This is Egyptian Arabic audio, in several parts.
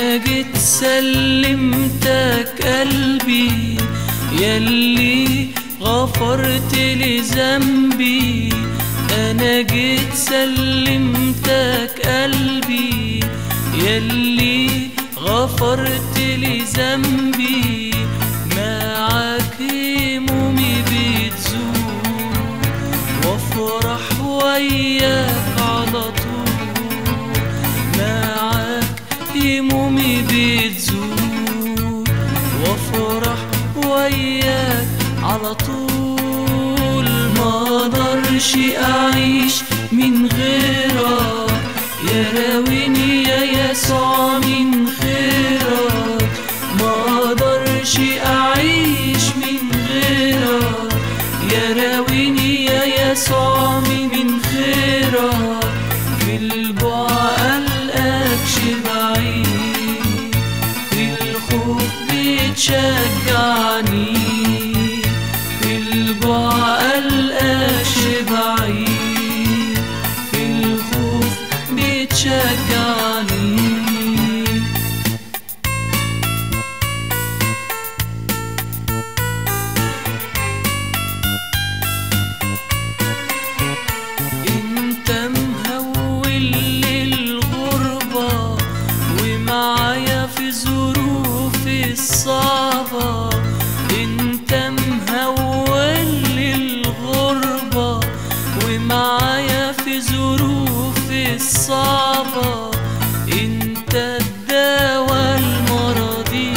انا جيت سلمتك قلبي يلي غفرت لي ذنبي انا جيت سلمتك قلبي يلي غفرت لي ذنبي معاك همومي بتزول وافرح وياك على طول معاك همومي بتزول وافرح وياك على طول ما اقدرش اعيش من غيرك يا راويني يا يسوع من خيرك ما اقدرش اعيش من غيرك يا راويني يا يسوع من خيرك في البعد القاكش بعيد في الخوف بتشجعني في البعد القاكش بعيد في الخوف بتشجعني انت مهول للغربة ومعايا في ظروفي الصعبة انت مهول للغربة ومعايا في ظروفي الصعبة انت الدواء المرضي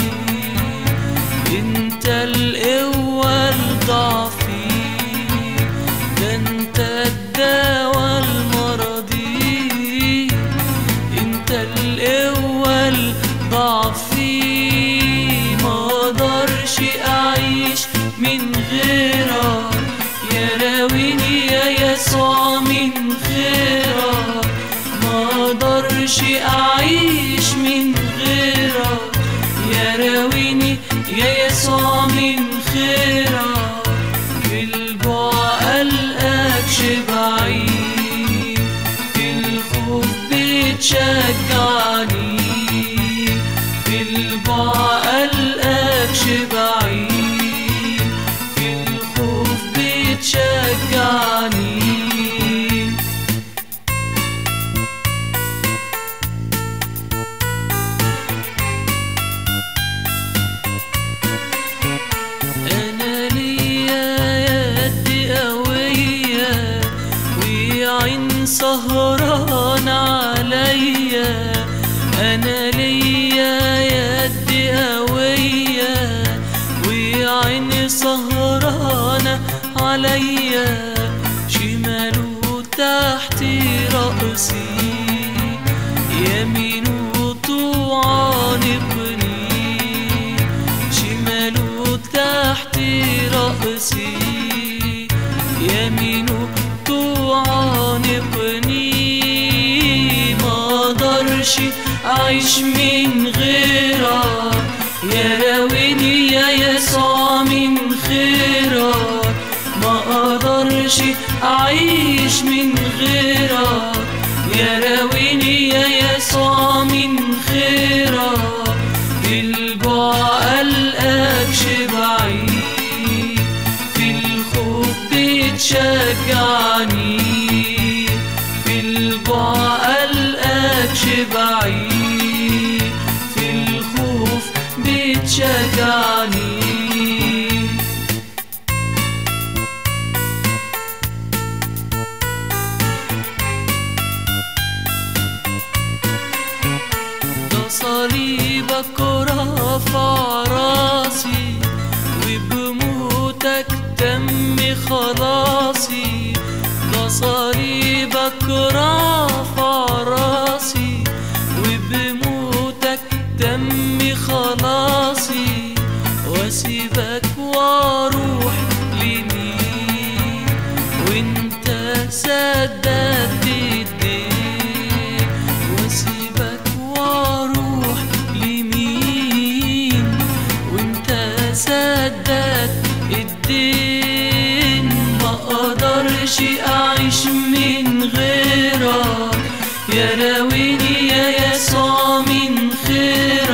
انت القوة لضعفي ده انت الدواء المرضي انت القوة لضعفي ما اقدرش اعيش من غيرك يا راويني يا يسوع من خيرك ما اقدرش اعيش من غيرك يا راويني يا يسوع من خيرك في البعد القاكش بعيد في الخوف بتشجعني في البعد القاكش بعيد في الخوف بتشجعني انا ليا يد قوية وعين سهران عليا انا ليا يد قوية وعين سهران عليا شماله تحت رأسي يمينه تعانقني شماله تحت رأسي يمينه تعانقني ما اقدرش اعيش من غيرك يا راويني يا يسوع من خيرك ما اقدرش اعيش من غيرك يا راويني يا يسوع من خيرك في البعد القاكش بعيد في الخوف بتشجعني في البعد القاكش بعيد في الخوف بتشجعني ده صليبك رفع راسي وبموتك تم خلاصي ده صليبك رفع راسي وبموتك تم خلاصي واسيبك واروح لمين وانت سددت الدين واسيبك واروح لمين وانت سددت الدين ما اقدرش اعيش من غيرك يا راويني يا يسوع من خيرك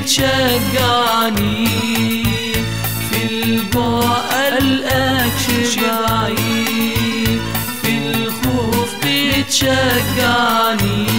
بتشجعني في البعد ألقاك بعيد في الخوف بتشجعني